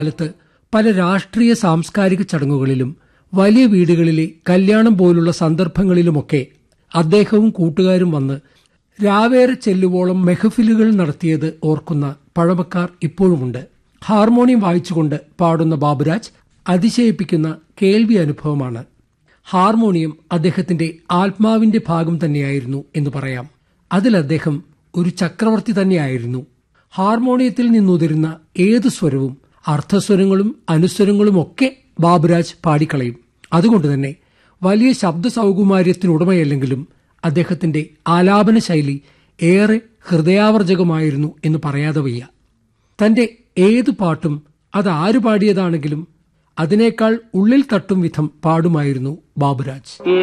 കാലത്ത് പല രാഷ്ട്രീയ സാംസ്കാരിക ചടങ്ങുകളിലും വലിയ വീടുകളിലെ കല്യാണം പോലുള്ള സന്ദർഭങ്ങളിലുമൊക്കെ അദ്ദേഹവും കൂട്ടുകാരും വന്ന് രാവേറെ ചെല്ലുവോളം മെഹഫിലുകൾ നടത്തിയത് ഓർക്കുന്ന പഴമക്കാർ ഇപ്പോഴുമുണ്ട് ഹാർമോണിയം വായിച്ചുകൊണ്ട് പാടുന്ന ബാബുരാജ് അതിശയിപ്പിക്കുന്ന കേൾവി അനുഭവമാണ് ഹാർമോണിയം അദ്ദേഹത്തിന്റെ ആത്മാവിന്റെ ഭാഗം തന്നെയായിരുന്നു എന്ന് പറയാം അതിൽ അദ്ദേഹം ഒരു ചക്രവർത്തി തന്നെയായിരുന്നു ഹാർമോണിയത്തിൽ നിന്നുതിരുന്ന ഏത് സ്വരവും അർത്ഥസ്വരങ്ങളും അനുസ്വരങ്ങളും ഒക്കെ ബാബുരാജ് പാടിക്കളയും അതുകൊണ്ട് തന്നെ വലിയ ശബ്ദ സൗകുമാര്യത്തിനുടമയല്ലെങ്കിലും അദ്ദേഹത്തിന്റെ ആലാപന ശൈലി ഏറെ ഹൃദയാവർജകമായിരുന്നു എന്ന് പറയാതെ വയ്യ തന്റെ ഏതു പാട്ടും അത് ആര് പാടിയതാണെങ്കിലും അതിനേക്കാൾ ഉള്ളിൽ തട്ടും വിധം പാടുമായിരുന്നു ബാബുരാജ്